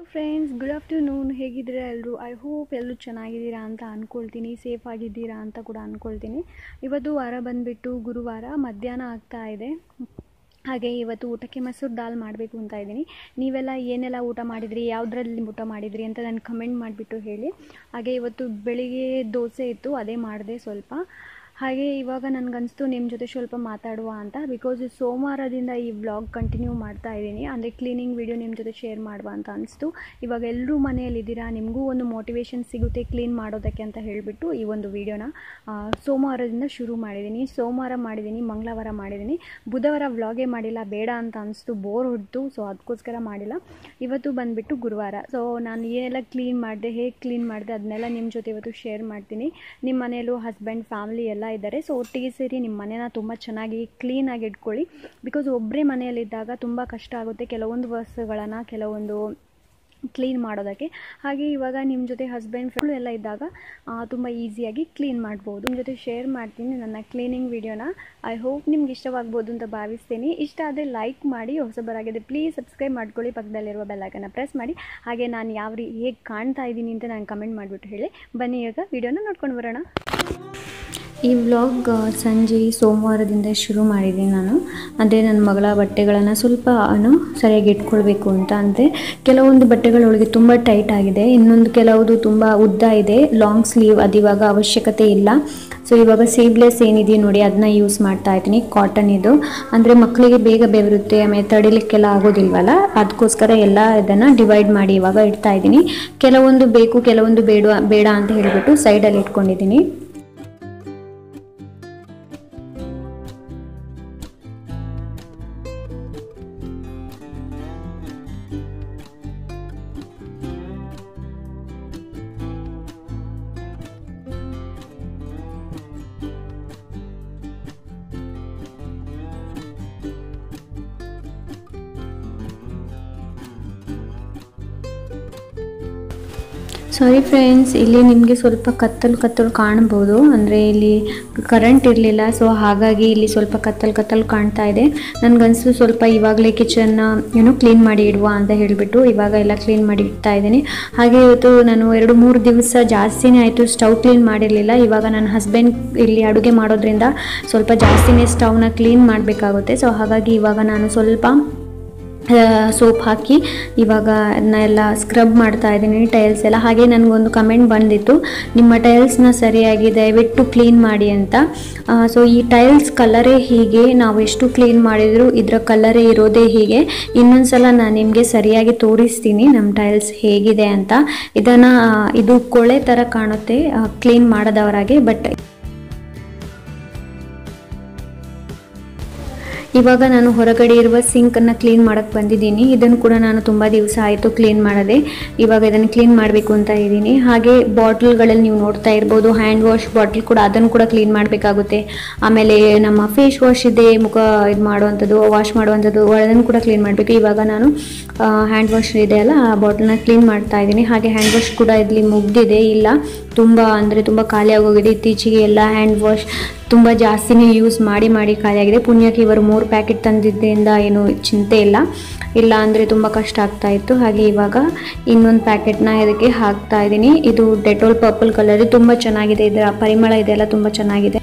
friends good afternoon ಹೇಗಿದ್ದೀರಾ ಎಲ್ಲರೂ I hope ಎಲ್ಲರೂ ಚೆನ್ನಾಗಿದ್ದೀರಾ ಅಂತ ಅಂದ್ಕೊಳ್ತೀನಿ ಸೇಫ್ ಆಗಿದ್ದೀರಾ ಅಂತ ಕೂಡ ಅಂದ್ಕೊಳ್ತೀನಿ ಇವತ್ತು ವಾರ ಬಂದುಬಿಟ್ಟು ಗುರುವಾರ ಮಧ್ಯಾಹ್ನ ಆಗ್ತಾ ಇದೆ ಹಾಗೆ ಇವತ್ತು ಊಟಕ್ಕೆ ಮೊಸರು ದಾಲ್ ಮಾಡಬೇಕು ಅಂತ ಇದ್ದೀನಿ ನೀವೆಲ್ಲ ಏನೆಲ್ಲ ಊಟ ಮಾಡಿದ್ರಿ ಯಾವುದ್ರಲ್ಲಿ ಊಟ ಮಾಡಿದ್ರಿ ಅಂತ ನಾನು ಕಮೆಂಟ್ ಮಾಡಿಬಿಟ್ಟು ಹೇಳಿ ಹಾಗೆ ಇವತ್ತು ಬೆಳಿಗ್ಗೆ ದೋಸೆ ಇತ್ತು ಅದೇ ಮಾಡಿದೆ ಸ್ವಲ್ಪ ಹಾಗೆ ಇವಾಗ ನನಗನ್ನಿಸ್ತು ನಿಮ್ಮ ಜೊತೆ ಸ್ವಲ್ಪ ಮಾತಾಡುವ ಅಂತ ಬಿಕಾಸ್ ಸೋಮವಾರದಿಂದ ಈ ವ್ಲಾಗ್ ಕಂಟಿನ್ಯೂ ಮಾಡ್ತಾ ಇದ್ದೀನಿ ಅಂದರೆ ಕ್ಲೀನಿಂಗ್ ವಿಡಿಯೋ ನಿಮ್ಮ ಜೊತೆ ಶೇರ್ ಮಾಡುವ ಅಂತ ಅನಿಸ್ತು ಇವಾಗ ಎಲ್ಲರೂ ಮನೆಯಲ್ಲಿದ್ದೀರಾ ನಿಮಗೂ ಒಂದು ಮೋಟಿವೇಶನ್ ಸಿಗುತ್ತೆ ಕ್ಲೀನ್ ಮಾಡೋದಕ್ಕೆ ಅಂತ ಹೇಳಿಬಿಟ್ಟು ಈ ಒಂದು ವಿಡಿಯೋನ ಸೋಮವಾರದಿಂದ ಶುರು ಮಾಡಿದ್ದೀನಿ ಸೋಮವಾರ ಮಾಡಿದ್ದೀನಿ ಮಂಗಳವಾರ ಮಾಡಿದ್ದೀನಿ ಬುಧವಾರ ವ್ಲಾಗೇ ಮಾಡಿಲ್ಲ ಬೇಡ ಅಂತ ಅನಿಸ್ತು ಬೋರ್ ಹೊಡ್ತು ಸೊ ಅದಕ್ಕೋಸ್ಕರ ಮಾಡಿಲ್ಲ ಇವತ್ತು ಬಂದುಬಿಟ್ಟು ಗುರುವಾರ ಸೊ ನಾನು ಏನೆಲ್ಲ ಕ್ಲೀನ್ ಮಾಡಿದೆ ಹೇಗೆ ಕ್ಲೀನ್ ಮಾಡಿದೆ ಅದನ್ನೆಲ್ಲ ನಿಮ್ಮ ಜೊತೆ ಇವತ್ತು ಶೇರ್ ಮಾಡ್ತೀನಿ ನಿಮ್ಮ ಮನೆಯಲ್ಲೂ ಹಸ್ಬೆಂಡ್ ಫ್ಯಾಮಿಲಿ ಎಲ್ಲ ಇದ್ದಾರೆ ಸೊ ಒಟ್ಟಿಗೆ ಸೇರಿ ನಿಮ್ಮ ಮನೇನ ತುಂಬ ಚೆನ್ನಾಗಿ ಕ್ಲೀನಾಗಿ ಇಟ್ಕೊಳ್ಳಿ ಬಿಕಾಸ್ ಒಬ್ಬರೇ ಮನೆಯಲ್ಲಿದ್ದಾಗ ತುಂಬ ಕಷ್ಟ ಆಗುತ್ತೆ ಕೆಲವೊಂದು ವಸ್ತುಗಳನ್ನು ಕೆಲವೊಂದು ಕ್ಲೀನ್ ಮಾಡೋದಕ್ಕೆ ಹಾಗೆ ಇವಾಗ ನಿಮ್ಮ ಜೊತೆ ಹಸ್ಬೆಂಡ್ ಫ್ರೆಂಡ್ ಎಲ್ಲ ಇದ್ದಾಗ ತುಂಬ ಈಸಿಯಾಗಿ ಕ್ಲೀನ್ ಮಾಡ್ಬೋದು ನಿಮ್ಮ ಜೊತೆ ಶೇರ್ ಮಾಡ್ತೀನಿ ನನ್ನ ಕ್ಲೀನಿಂಗ್ ವಿಡಿಯೋನ ಐ ಹೋಪ್ ನಿಮ್ಗೆ ಇಷ್ಟವಾಗ್ಬೋದು ಅಂತ ಭಾವಿಸ್ತೀನಿ ಇಷ್ಟ ಆದರೆ ಲೈಕ್ ಮಾಡಿ ಹೊಸಬರಾಗಿದೆ ಪ್ಲೀಸ್ ಸಬ್ಸ್ಕ್ರೈಬ್ ಮಾಡ್ಕೊಳ್ಳಿ ಪಕ್ಕದಲ್ಲಿರುವ ಬೆಲ್ಲೈಕನ್ನ ಪ್ರೆಸ್ ಮಾಡಿ ಹಾಗೆ ನಾನು ಯಾವ ರೀ ಹೇಗೆ ಕಾಣ್ತಾ ಇದ್ದೀನಿ ಅಂತ ನಾನು ಕಮೆಂಟ್ ಮಾಡಿಬಿಟ್ಟು ಹೇಳಿ ಬನ್ನಿ ಈಗ ವಿಡಿಯೋನ ನೋಡ್ಕೊಂಡು ಬರೋಣ ಈ ವ್ಲಾಗ್ ಸಂಜೆ ಸೋಮವಾರದಿಂದ ಶುರು ಮಾಡಿದ್ದೀನಿ ನಾನು ಅಂದರೆ ನನ್ನ ಮಗಳ ಬಟ್ಟೆಗಳನ್ನು ಸ್ವಲ್ಪ ಸರಿಯಾಗಿ ಇಟ್ಕೊಳ್ಬೇಕು ಅಂತ ಅಂದರೆ ಕೆಲವೊಂದು ಬಟ್ಟೆಗಳು ಅವಳಿಗೆ ತುಂಬ ಟೈಟ್ ಆಗಿದೆ ಇನ್ನೊಂದು ಕೆಲವುದು ತುಂಬ ಉದ್ದ ಇದೆ ಲಾಂಗ್ ಸ್ಲೀವ್ ಅದು ಇವಾಗ ಅವಶ್ಯಕತೆ ಇಲ್ಲ ಸೊ ಇವಾಗ ಸೀವ್ಲೆಸ್ ಏನಿದೆ ನೋಡಿ ಅದನ್ನ ಯೂಸ್ ಮಾಡ್ತಾ ಇದ್ದೀನಿ ಕಾಟನ್ ಇದು ಅಂದರೆ ಮಕ್ಕಳಿಗೆ ಬೇಗ ಬೆವರುತ್ತೆ ಆಮೇಲೆ ತಡಿಲಿಕ್ಕೆಲ್ಲ ಆಗೋದಿಲ್ವಲ್ಲ ಅದಕ್ಕೋಸ್ಕರ ಎಲ್ಲ ಇದನ್ನು ಡಿವೈಡ್ ಮಾಡಿ ಇವಾಗ ಇಡ್ತಾ ಇದ್ದೀನಿ ಕೆಲವೊಂದು ಬೇಕು ಕೆಲವೊಂದು ಬೇಡ ಬೇಡ ಅಂತ ಹೇಳಿಬಿಟ್ಟು ಸೈಡಲ್ಲಿ ಇಟ್ಕೊಂಡಿದ್ದೀನಿ ಸಾರಿ ಫ್ರೆಂಡ್ಸ್ ಇಲ್ಲಿ ನಿಮಗೆ ಸ್ವಲ್ಪ ಕತ್ತಲು ಕತ್ತಲು ಕಾಣ್ಬೋದು ಅಂದರೆ ಇಲ್ಲಿ ಕರೆಂಟ್ ಇರಲಿಲ್ಲ ಸೊ ಹಾಗಾಗಿ ಇಲ್ಲಿ ಸ್ವಲ್ಪ ಕತ್ತಲು ಕತ್ತಲು ಕಾಣ್ತಾ ಇದೆ ನನಗನ್ಸು ಸ್ವಲ್ಪ ಇವಾಗಲೇ ಕಿಚನ್ನ ಏನೋ ಕ್ಲೀನ್ ಮಾಡಿ ಇಡುವ ಅಂತ ಹೇಳಿಬಿಟ್ಟು ಇವಾಗ ಎಲ್ಲ ಕ್ಲೀನ್ ಮಾಡಿ ಇಡ್ತಾ ಇದ್ದೀನಿ ಹಾಗೆ ಇವತ್ತು ನಾನು ಎರಡು ಮೂರು ದಿವಸ ಜಾಸ್ತಿನೇ ಆಯಿತು ಸ್ಟವ್ ಕ್ಲೀನ್ ಮಾಡಿರಲಿಲ್ಲ ಇವಾಗ ನನ್ನ ಹಸ್ಬೆಂಡ್ ಇಲ್ಲಿ ಅಡುಗೆ ಮಾಡೋದ್ರಿಂದ ಸ್ವಲ್ಪ ಜಾಸ್ತಿನೇ ಸ್ಟವ್ನ ಕ್ಲೀನ್ ಮಾಡಬೇಕಾಗುತ್ತೆ ಸೊ ಹಾಗಾಗಿ ಇವಾಗ ನಾನು ಸ್ವಲ್ಪ ಸೋಪ್ ಹಾಕಿ ಇವಾಗ ಅದನ್ನ ಎಲ್ಲ ಸ್ಕ್ರಬ್ ಮಾಡ್ತಾ ಇದ್ದೀನಿ ಟೈಲ್ಸ್ ಎಲ್ಲ ಹಾಗೆ ನನಗೊಂದು ಕಮೆಂಟ್ ಬಂದಿತ್ತು ನಿಮ್ಮ ಟೈಲ್ಸ್ನ ಸರಿಯಾಗಿ ದಯವಿಟ್ಟು ಕ್ಲೀನ್ ಮಾಡಿ ಅಂತ ಸೊ ಈ ಟೈಲ್ಸ್ ಕಲರೇ ಹೀಗೆ ನಾವು ಎಷ್ಟು ಕ್ಲೀನ್ ಮಾಡಿದರೂ ಇದರ ಕಲರೇ ಇರೋದೇ ಹೀಗೆ ಇನ್ನೊಂದು ಸಲ ನಾನು ನಿಮಗೆ ಸರಿಯಾಗಿ ತೋರಿಸ್ತೀನಿ ನಮ್ಮ ಟೈಲ್ಸ್ ಹೇಗಿದೆ ಅಂತ ಇದನ್ನು ಇದು ಕೊಳೆ ಥರ ಕಾಣುತ್ತೆ ಕ್ಲೀನ್ ಮಾಡದವರಾಗೆ ಬಟ್ ಇವಾಗ ನಾನು ಹೊರಗಡೆ ಇರುವ ಸಿಂಕನ್ನು ಕ್ಲೀನ್ ಮಾಡೋಕ್ಕೆ ಬಂದಿದ್ದೀನಿ ಇದನ್ನು ಕೂಡ ನಾನು ತುಂಬ ದಿವಸ ಆಯಿತು ಕ್ಲೀನ್ ಮಾಡದೆ ಇವಾಗ ಇದನ್ನು ಕ್ಲೀನ್ ಮಾಡಬೇಕು ಅಂತ ಇದ್ದೀನಿ ಹಾಗೆ ಬಾಟ್ಲ್ಗಳಲ್ಲಿ ನೀವು ನೋಡ್ತಾ ಇರ್ಬೋದು ಹ್ಯಾಂಡ್ ವಾಶ್ ಬಾಟ್ಲ್ ಕೂಡ ಅದನ್ನು ಕೂಡ ಕ್ಲೀನ್ ಮಾಡಬೇಕಾಗುತ್ತೆ ಆಮೇಲೆ ನಮ್ಮ ಫೇಸ್ ವಾಶ್ ಇದೆ ಮುಖ ಇದು ಮಾಡುವಂಥದ್ದು ವಾಶ್ ಮಾಡುವಂಥದ್ದು ಅದನ್ನು ಕೂಡ ಕ್ಲೀನ್ ಮಾಡಬೇಕು ಇವಾಗ ನಾನು ಹ್ಯಾಂಡ್ ವಾಶ್ ಇದೆ ಅಲ್ಲ ಆ ಬಾಟ್ಲನ್ನ ಕ್ಲೀನ್ ಮಾಡ್ತಾ ಇದ್ದೀನಿ ಹಾಗೆ ಹ್ಯಾಂಡ್ ವಾಶ್ ಕೂಡ ಇಲ್ಲಿ ಮುಗ್ದಿದೆ ಇಲ್ಲ ತುಂಬ ಅಂದರೆ ತುಂಬ ಖಾಲಿ ಆಗೋಗಿದೆ ಇತ್ತೀಚೆಗೆ ಎಲ್ಲ ಹ್ಯಾಂಡ್ ವಾಶ್ ತುಂಬ ಜಾಸ್ತಿನೇ ಯೂಸ್ ಮಾಡಿ ಮಾಡಿ ಖಾಲಿಯಾಗಿದೆ ಪುಣ್ಯಕ್ಕೆ ಇವರು ಮೂರು ಪ್ಯಾಕೆಟ್ ತಂದಿದ್ದರಿಂದ ಏನು ಚಿಂತೆ ಇಲ್ಲ ಇಲ್ಲ ಅಂದರೆ ತುಂಬ ಕಷ್ಟ ಆಗ್ತಾ ಇತ್ತು ಹಾಗೆ ಇವಾಗ ಇನ್ನೊಂದು ಪ್ಯಾಕೆಟ್ನ ಇದಕ್ಕೆ ಹಾಕ್ತಾ ಇದ್ದೀನಿ ಇದು ಡೆಟೋಲ್ ಪರ್ಪಲ್ ಕಲರ್ ತುಂಬ ಚೆನ್ನಾಗಿದೆ ಇದರ ಪರಿಮಳ ಇದೆಲ್ಲ ತುಂಬ ಚೆನ್ನಾಗಿದೆ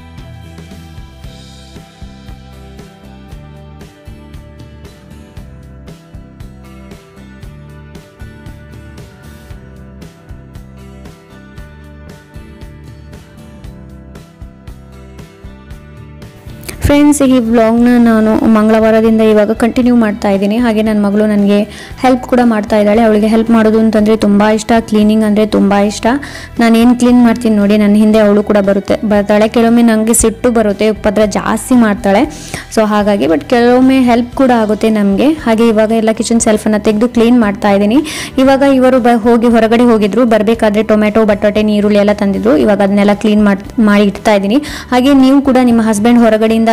ಫ್ರೆಂಡ್ಸ್ ಈ ವ್ಲಾಗ್ನ ನಾನು ಮಂಗಳವಾರದಿಂದ ಇವಾಗ ಕಂಟಿನ್ಯೂ ಮಾಡ್ತಾ ಇದ್ದೀನಿ ಹಾಗೆ ನನ್ನ ಮಗಳು ನನಗೆ ಹೆಲ್ಪ್ ಕೂಡ ಮಾಡ್ತಾ ಇದ್ದಾಳೆ ಅವಳಿಗೆ ಹೆಲ್ಪ್ ಮಾಡೋದು ಅಂತಂದರೆ ತುಂಬ ಇಷ್ಟ ಕ್ಲೀನಿಂಗ್ ಅಂದರೆ ತುಂಬ ಇಷ್ಟ ನಾನು ಏನು ಕ್ಲೀನ್ ಮಾಡ್ತೀನಿ ನೋಡಿ ನನ್ನ ಹಿಂದೆ ಅವಳು ಕೂಡ ಬರುತ್ತೆ ಬರ್ತಾಳೆ ಕೆಲವೊಮ್ಮೆ ನನಗೆ ಸಿಟ್ಟು ಬರುತ್ತೆ ಉಪದ್ರ ಜಾಸ್ತಿ ಮಾಡ್ತಾಳೆ ಸೊ ಹಾಗಾಗಿ ಬಟ್ ಕೆಲವೊಮ್ಮೆ ಹೆಲ್ಪ್ ಕೂಡ ಆಗುತ್ತೆ ನಮಗೆ ಹಾಗೆ ಇವಾಗ ಎಲ್ಲ ಕಿಚನ್ ಸೆಲ್ಫನ್ನು ತೆಗೆದು ಕ್ಲೀನ್ ಮಾಡ್ತಾ ಇದ್ದೀನಿ ಇವಾಗ ಇವರು ಬ ಹೋಗಿ ಹೊರಗಡೆ ಹೋಗಿದ್ರು ಬರಬೇಕಾದ್ರೆ ಟೊಮೆಟೊ ಬಟಾಟೆ ನೀರುಳ್ಳಿ ಎಲ್ಲ ತಂದಿದ್ರು ಇವಾಗ ಅದನ್ನೆಲ್ಲ ಕ್ಲೀನ್ ಮಾಡಿ ಮಾಡಿ ಇಡ್ತಾ ಇದ್ದೀನಿ ಹಾಗೆ ನೀವು ಕೂಡ ನಿಮ್ಮ ಹಸ್ಬೆಂಡ್ ಹೊರಗಡೆಯಿಂದ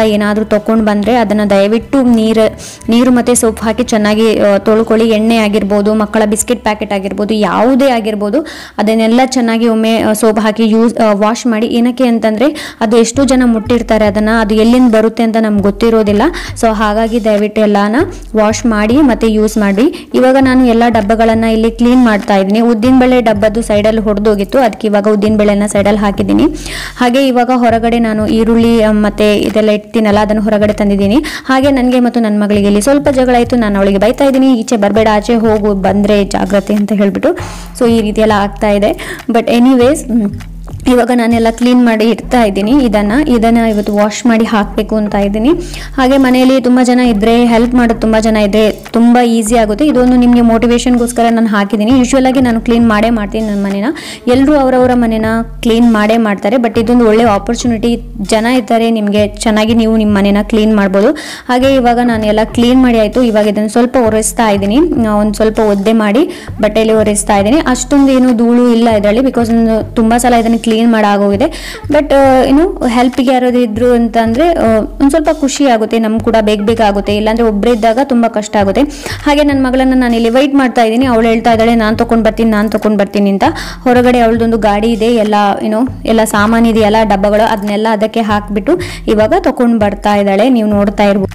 ಏನಾದರೂ ತೊಗೊಂಡು ಬಂದರೆ ಅದನ್ನು ದಯವಿಟ್ಟು ನೀರು ನೀರು ಮತ್ತು ಸೋಪ್ ಹಾಕಿ ಚೆನ್ನಾಗಿ ಆ, ತೊಳ್ಕೊಳ್ಳಿ ಎಣ್ಣೆ ಆಗಿರ್ಬೋದು ಮಕ್ಕಳ ಬಿಸ್ಕೆಟ್ ಪ್ಯಾಕೆಟ್ ಆಗಿರ್ಬೋದು ಯಾವುದೇ ಆಗಿರ್ಬೋದು ಅದನ್ನೆಲ್ಲ ಚೆನ್ನಾಗಿ ಒಮ್ಮೆ ಸೋಪ್ ಹಾಕಿ ಯೂಸ್ ವಾಶ್ ಮಾಡಿ ಏನಕ್ಕೆ ಅಂತಂದರೆ ಅದು ಎಷ್ಟು ಜನ ಮುಟ್ಟಿರ್ತಾರೆ ಅದನ್ನು ಅದು ಎಲ್ಲಿಂದ ಬರುತ್ತೆ ಅಂತ ನಮ್ಗೆ ಗೊತ್ತಿರೋದಿಲ್ಲ ಸೊ ಹಾಗಾಗಿ ದಯವಿಟ್ಟು ಎಲ್ಲಾನ ವಾಶ್ ಮಾಡಿ ಮತ್ತು ಯೂಸ್ ಮಾಡಿ ಇವಾಗ ನಾನು ಎಲ್ಲ ಡಬ್ಬಗಳನ್ನು ಇಲ್ಲಿ ಕ್ಲೀನ್ ಮಾಡ್ತಾ ಇದ್ದೀನಿ ಉದ್ದಿನಬೇಳೆ ಡಬ್ಬದ್ದು ಸೈಡಲ್ಲಿ ಹೊಡೆದೋಗಿತ್ತು ಅದಕ್ಕೆ ಇವಾಗ ಉದ್ದಿನಬೇಳೆನ ಸೈಡಲ್ಲಿ ಹಾಕಿದ್ದೀನಿ ಹಾಗೆ ಇವಾಗ ಹೊರಗಡೆ ನಾನು ಈರುಳ್ಳಿ ಆ, ಮತ್ತೆ ಇದೆಲ್ಲ ಇಡ್ತೀನಲ್ಲ ಅದನ್ನು ಹೊರಗಡೆ ತಂದಿದ್ದೀನಿ ಹಾಗೆ ನನಗೆ ಮತ್ತು ನನ್ನ ಮಗಳಿಗೆ ಇಲ್ಲಿ ಸ್ವಲ್ಪ ಜಗಳ ಆಯಿತು ನಾನು ಅವಳಿಗೆ ಬೈತಾ ಇದ್ದೀನಿ ಈಚೆ ಬರಬೇಡ ಆಚೆ ಹೋಗು ಬಂದರೆ ಜಾಗ್ರತೆ ಅಂತ ಹೇಳ್ಬಿಟ್ಟು ಸೊ ಈ ರೀತಿ ಎಲ್ಲ ಆಗ್ತಾ ಇದೆ ಬಟ್ ಎನಿವೇಸ್ ಇವಾಗ ನಾನೆಲ್ಲ ಕ್ಲೀನ್ ಮಾಡಿ ಇಡ್ತಾ ಇದ್ದೀನಿ ಇದನ್ನು ಇದನ್ನು ಇವತ್ತು ವಾಶ್ ಮಾಡಿ ಹಾಕಬೇಕು ಅಂತ ಇದ್ದೀನಿ ಹಾಗೆ ಮನೆಯಲ್ಲಿ ತುಂಬ ಜನ ಇದ್ದರೆ ಹೆಲ್ಪ್ ಮಾಡೋದು ತುಂಬ ಜನ ಇದ್ದರೆ ತುಂಬ ಈಸಿ ಆಗುತ್ತೆ ಇದೊಂದು ನಿಮಗೆ ಮೋಟಿವೇಶನ್ಗೋಸ್ಕರ ನಾನು ಹಾಕಿದ್ದೀನಿ ಯೂಶ್ವಲ್ ಆಗಿ ನಾನು ಕ್ಲೀನ್ ಮಾಡೇ ಮಾಡ್ತೀನಿ ನನ್ನ ಮನೇನ ಎಲ್ಲರೂ ಅವರವರ ಮನೇನ ಕ್ಲೀನ್ ಮಾಡೇ ಮಾಡ್ತಾರೆ ಬಟ್ ಇದೊಂದು ಒಳ್ಳೆ ಆಪರ್ಚುನಿಟಿ ಜನ ಇರ್ತಾರೆ ನಿಮಗೆ ಚೆನ್ನಾಗಿ ನೀವು ನಿಮ್ಮ ಮನೇನ ಕ್ಲೀನ್ ಮಾಡ್ಬೋದು ಹಾಗೆ ಇವಾಗ ನಾನು ಎಲ್ಲ ಕ್ಲೀನ್ ಮಾಡಿ ಆಯಿತು ಇವಾಗ ಇದನ್ನು ಸ್ವಲ್ಪ ಒರೆಸ್ತಾ ಇದ್ದೀನಿ ಒಂದು ಸ್ವಲ್ಪ ಒದ್ದೆ ಮಾಡಿ ಬಟ್ಟೆಯಲ್ಲಿ ಒರೆಸ್ತಾ ಇದ್ದೀನಿ ಅಷ್ಟೊಂದು ಏನು ಧೂಳು ಇಲ್ಲ ಇದರಲ್ಲಿ ಬಿಕಾಸ್ ತುಂಬ ಸಲ ಇದನ್ನು ಕ್ಲೀನ್ ಮಾಡಾಗೋಗಿದೆ ಬಟ್ ಏನು ಹೆಲ್ಪಿಗೆ ಯಾರಾದ್ರು ಇದ್ರು ಅಂತಂದರೆ ಒಂದು ಸ್ವಲ್ಪ ಖುಷಿ ಆಗುತ್ತೆ ನಮ್ಗೆ ಕೂಡ ಬೇಗ ಬೇಗ ಆಗುತ್ತೆ ಇಲ್ಲಾಂದರೆ ಒಬ್ಬರೇ ಇದ್ದಾಗ ತುಂಬ ಕಷ್ಟ ಆಗುತ್ತೆ ಹಾಗೆ ನನ್ನ ಮಗಳನ್ನ ನಾನು ಇಲ್ಲಿ ವೆಯ್ಟ್ ಮಾಡ್ತಾ ಇದ್ದೀನಿ ಅವಳು ಹೇಳ್ತಾ ಇದ್ದಾಳೆ ನಾನು ತೊಗೊಂಡು ಬರ್ತೀನಿ ನಾನು ತೊಗೊಂಡು ಬರ್ತೀನಿ ಅಂತ ಹೊರಗಡೆ ಅವಳದೊಂದು ಗಾಡಿ ಇದೆ ಎಲ್ಲ ಏನು ಎಲ್ಲ ಸಾಮಾನು ಇದೆಯಲ್ಲ ಡಬ್ಬಗಳು ಅದನ್ನೆಲ್ಲ ಅದಕ್ಕೆ ಹಾಕಿಬಿಟ್ಟು ಇವಾಗ ತೊಗೊಂಡು ಬರ್ತಾ ಇದ್ದಾಳೆ ನೀವು ನೋಡ್ತಾ ಇರ್ಬೋದು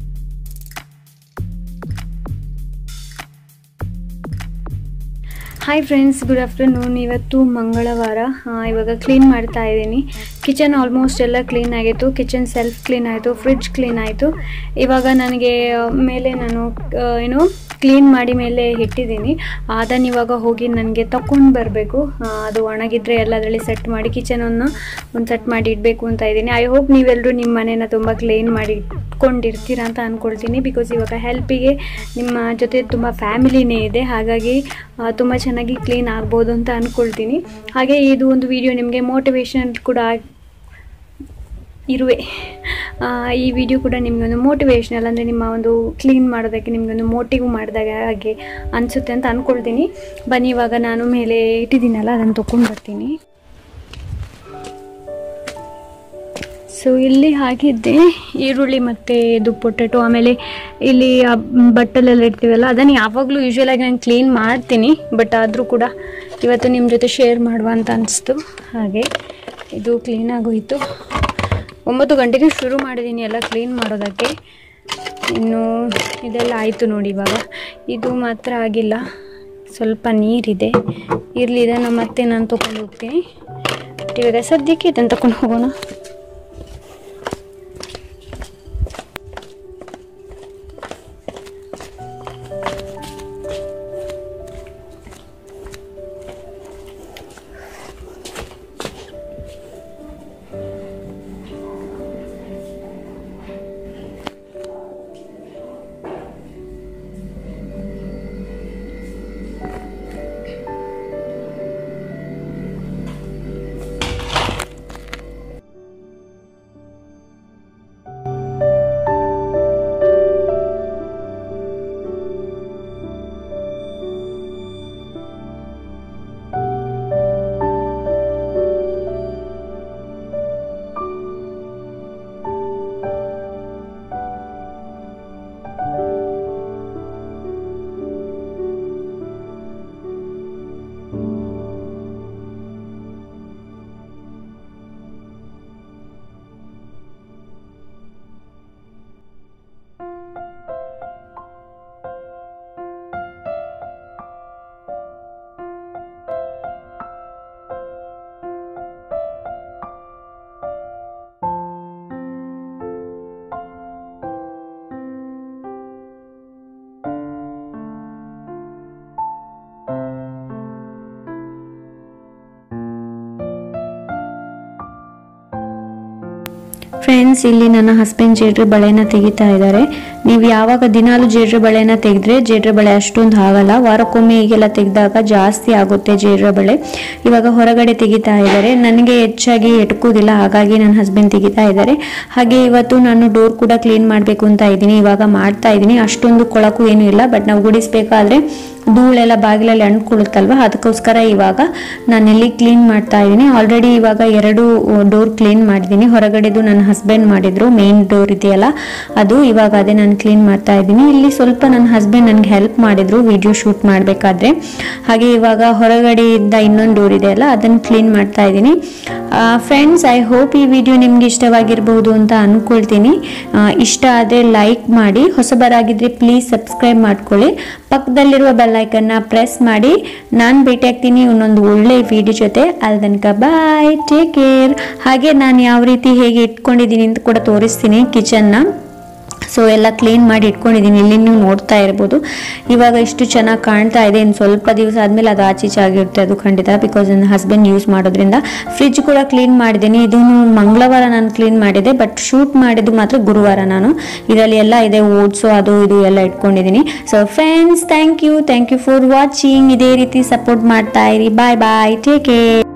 ಹಾಯ್ ಫ್ರೆಂಡ್ಸ್ ಗುಡ್ ಆಫ್ಟರ್ನೂನ್ ಇವತ್ತು ಮಂಗಳವಾರ ಆ, ಇವಾಗ ಕ್ಲೀನ್ ಮಾಡ್ತಾ ಇದ್ದೀನಿ ಕಿಚನ್ ಆಲ್ಮೋಸ್ಟ್ ಎಲ್ಲ ಕ್ಲೀನ್ ಆಗಿತ್ತು ಕಿಚನ್ ಸೆಲ್ಫ್ ಕ್ಲೀನ್ ಆಯಿತು ಫ್ರಿಡ್ಜ್ ಕ್ಲೀನ್ ಆಯಿತು ಇವಾಗ ನನಗೆ ಆ, ಮೇಲೆ ನಾನು ಆ, ಏನು ಕ್ಲೀನ್ ಮಾಡಿ ಮೇಲೆ ಇಟ್ಟಿದ್ದೀನಿ ಅದನ್ನು ಇವಾಗ ಹೋಗಿ ನನಗೆ ತಗೊಂಡು ಬರಬೇಕು ಅದು ಒಣಗಿದ್ರೆ ಎಲ್ಲ ಅದರಲ್ಲಿ ಸೆಟ್ ಮಾಡಿ ಕಿಚನನ್ನು ಒಂದು ಸೆಟ್ ಮಾಡಿ ಇಡಬೇಕು ಅಂತ ಇದ್ದೀನಿ ಐ ಹೋಪ್ ನೀವೆಲ್ಲರೂ ನಿಮ್ಮ ಮನೇನ ತುಂಬ ಕ್ಲೀನ್ ಮಾಡಿ ಇಟ್ಕೊಂಡಿರ್ತೀರಾ ಅಂತ ಅಂದ್ಕೊಳ್ತೀನಿ ಬಿಕಾಸ್ ಇವಾಗ ಹೆಲ್ಪಿಗೆ ನಿಮ್ಮ ಜೊತೆ ತುಂಬ ಫ್ಯಾಮಿಲಿನೇ ಇದೆ ಹಾಗಾಗಿ ತುಂಬ ಚೆನ್ನಾಗಿ ಕ್ಲೀನ್ ಆಗ್ಬೋದು ಅಂತ ಅಂದ್ಕೊಳ್ತೀನಿ ಹಾಗೆ ಇದು ಒಂದು ವಿಡಿಯೋ ನಿಮಗೆ ಮೋಟಿವೇಶನ್ ಕೂಡ ಆಗ್- ಇರುವೆ ಆ, ಈ ವಿಡಿಯೋ ಕೂಡ ನಿಮಗೊಂದು ಮೋಟಿವೇಶ್ನಲ್ ಅಂದರೆ ನಿಮ್ಮ ಒಂದು ಕ್ಲೀನ್ ಮಾಡೋದಕ್ಕೆ ನಿಮಗೊಂದು ಮೋಟಿವ್ ಮಾಡಿದಾಗ ಹಾಗೆ ಅನಿಸುತ್ತೆ ಅಂತ ಅಂದ್ಕೊಳ್ತೀನಿ ಬನ್ನಿ ಇವಾಗ ನಾನು ಮೇಲೆ ಇಟ್ಟಿದ್ದೀನಲ್ಲ ಅದನ್ನು ತೊಗೊಂಡು ಬರ್ತೀನಿ ಸೊ ಇಲ್ಲಿ ಹಾಕಿದ್ದೆ ಈರುಳ್ಳಿ ಮತ್ತು ಇದು ಪೊಟೆಟೊ ಆಮೇಲೆ ಇಲ್ಲಿ ಆ ಬಟ್ಟಲೆಲ್ಲ ಇಡ್ತೀವಲ್ಲ ಅದನ್ನು ಯಾವಾಗಲೂ ಯೂಶ್ವಲಾಗಿ ನಾನು ಕ್ಲೀನ್ ಮಾಡ್ತೀನಿ ಬಟ್ ಆದರೂ ಕೂಡ ಇವತ್ತು ನಿಮ್ಮ ಜೊತೆ ಶೇರ್ ಮಾಡುವ ಅಂತ ಅನಿಸ್ತು ಹಾಗೆ ಇದು ಕ್ಲೀನ್ ಆಗೋಯಿತು ಒಂಬತ್ತು ಗಂಟೆಗೆ ಶುರು ಮಾಡಿದ್ದೀನಿ ಎಲ್ಲ ಕ್ಲೀನ್ ಮಾಡೋದಕ್ಕೆ ಇನ್ನು ಇದೆಲ್ಲ ಆಯಿತು ನೋಡಿ ಇವಾಗ ಇದು ಮಾತ್ರ ಆಗಿಲ್ಲ ಸ್ವಲ್ಪ ನೀರಿದೆ ಇರಲಿ ಇದನ್ನು ಮತ್ತೆ ನಾನು ತೊಗೊಂಡು ಹೋಗ್ತೀನಿ ಇವಾಗ ಸದ್ಯಕ್ಕೆ ಇದನ್ನು ತಗೊಂಡು ಹೋಗೋಣ ಫ್ರೆಂಡ್ಸ್ ಇಲ್ಲಿ ನನ್ನ ಹಸ್ಬೆಂಡ್ ಜೇಡ್ರ ಬಳೆನ ತೆಗಿತಾ ಇದ್ದಾರೆ ನೀವು ಯಾವಾಗ ದಿನಾಲು ಜೇಡ್ರ ಬಳೆನ ತೆಗೆದ್ರೆ ಜೇಡ್ರ ಬಳೆ ಅಷ್ಟೊಂದು ಆಗಲ್ಲ ವಾರಕ್ಕೊಮ್ಮೆ ಹೀಗೆಲ್ಲ ತೆಗೆದಾಗ ಜಾಸ್ತಿ ಆಗುತ್ತೆ ಜೇಡ್ರ ಬಳೆ ಇವಾಗ ಹೊರಗಡೆ ತೆಗಿತಾ ಇದ್ದಾರೆ ನನಗೆ ಹೆಚ್ಚಾಗಿ ಎಟ್ಕೋದಿಲ್ಲ ಹಾಗಾಗಿ ನನ್ನ ಹಸ್ಬೆಂಡ್ ತೆಗಿತಾ ಇದ್ದಾರೆ ಹಾಗೆ ಇವತ್ತು ನಾನು ಡೋರ್ ಕೂಡ ಕ್ಲೀನ್ ಮಾಡಬೇಕು ಅಂತ ಇದ್ದೀನಿ ಇವಾಗ ಮಾಡ್ತಾ ಇದ್ದೀನಿ ಅಷ್ಟೊಂದು ಕೊಳಕು ಏನೂ ಇಲ್ಲ ಬಟ್ ನಾವು ಗುಡಿಸ್ಬೇಕಾದ್ರೆ ಧೂಳೆಲ್ಲ ಬಾಗಿಲಲ್ಲಿ ಅಂಟ್ಕೊಳ್ಳುತ್ತಲ್ವ ಅದಕ್ಕೋಸ್ಕರ ಇವಾಗ ನಾನೆಲ್ಲಿ ಕ್ಲೀನ್ ಮಾಡ್ತಾ ಇದ್ದೀನಿ ಆಲ್ರೆಡಿ ಇವಾಗ ಎರಡು ಡೋರ್ ಕ್ಲೀನ್ ಮಾಡಿದ್ದೀನಿ ಹೊರಗಡೆದು ನನ್ನ ಹಸ್ಬೆಂಡ್ ಮಾಡಿದ್ರು ಮೇನ್ ಡೋರ್ ಇದೆಯಲ್ಲ ಅದು ಇವಾಗ ಅದೇ ನಾನು ಕ್ಲೀನ್ ಮಾಡ್ತಾ ಇದ್ದೀನಿ ಇಲ್ಲಿ ಸ್ವಲ್ಪ ನನ್ನ ಹಸ್ಬೆಂಡ್ ನನಗೆ ಹೆಲ್ಪ್ ಮಾಡಿದ್ರು ವಿಡಿಯೋ ಶೂಟ್ ಮಾಡಬೇಕಾದ್ರೆ ಹಾಗೆ ಇವಾಗ ಹೊರಗಡೆಯಿಂದ ಇನ್ನೊಂದು ಡೋರ್ ಇದೆಯಲ್ಲ ಅದನ್ನು ಕ್ಲೀನ್ ಮಾಡ್ತಾ ಇದ್ದೀನಿ ಫ್ರೆಂಡ್ಸ್ ಐ ಹೋಪ್ ಈ ವಿಡಿಯೋ ನಿಮ್ಗೆ ಇಷ್ಟವಾಗಿರಬಹುದು ಅಂತ ಅನ್ಕೊಳ್ತೀನಿ ಆ, ಇಷ್ಟ ಆದರೆ ಲೈಕ್ ಮಾಡಿ ಹೊಸಬರಾಗಿದ್ದರೆ ಪ್ಲೀಸ್ ಸಬ್ಸ್ಕ್ರೈಬ್ ಮಾಡ್ಕೊಳ್ಳಿ ಪಕ್ಕದಲ್ಲಿರುವ ಬೆಲ್ಲೈಕನ್ನ ಪ್ರೆಸ್ ಮಾಡಿ ನಾನು ಭೇಟಿ ಆಗ್ತೀನಿ ಇನ್ನೊಂದು ಒಳ್ಳೆ ವಿಡಿಯೋ ಜೊತೆ ಅಲ್ಲಿ ತನಕ ಬಾಯ್ ಟೇಕ್ ಕೇರ್ ಹಾಗೆ ನಾನು ಯಾವ ರೀತಿ ಹೇಗೆ ಇಟ್ಕೊಂಡಿದ್ದೀನಿ ಅಂತ ಕೂಡ ತೋರಿಸ್ತೀನಿ ಕಿಚನ್ನ ಸೊ ಎಲ್ಲ ಕ್ಲೀನ್ ಮಾಡಿ ಇಟ್ಕೊಂಡಿದ್ದೀನಿ ಇಲ್ಲಿ ನೀವು ನೋಡ್ತಾ ಇರ್ಬೋದು ಇವಾಗ ಇಷ್ಟು ಚೆನ್ನಾಗಿ ಕಾಣ್ತಾ ಇದೆ ಇನ್ನು ಸ್ವಲ್ಪ ದಿವಸ ಆದಮೇಲೆ ಅದು ಆಚೀಚೆ ಆಗಿರುತ್ತೆ ಅದು ಖಂಡಿತ ಬಿಕಾಸ್ ನನ್ನ ಹಸ್ಬೆಂಡ್ ಯೂಸ್ ಮಾಡೋದ್ರಿಂದ ಫ್ರಿಜ್ ಕೂಡ ಕ್ಲೀನ್ ಮಾಡಿದ್ದೀನಿ ಇದನ್ನು ಮಂಗಳವಾರ ನಾನು ಕ್ಲೀನ್ ಮಾಡಿದೆ ಬಟ್ ಶೂಟ್ ಮಾಡಿದ್ದು ಮಾತ್ರ ಗುರುವಾರ ನಾನು ಇದರಲ್ಲಿ ಎಲ್ಲ ಇದೆ ಓಟ್ಸು ಅದು ಇದು ಎಲ್ಲ ಇಟ್ಕೊಂಡಿದ್ದೀನಿ so friends thank you thank you for watching ಇದೇ ರೀತಿ ಸಪೋರ್ಟ್ ಮಾಡ್ತಾ ಇರಿ ಬಾಯ್ ಬಾಯ್ ಟೇಕ್ ಕೇರ್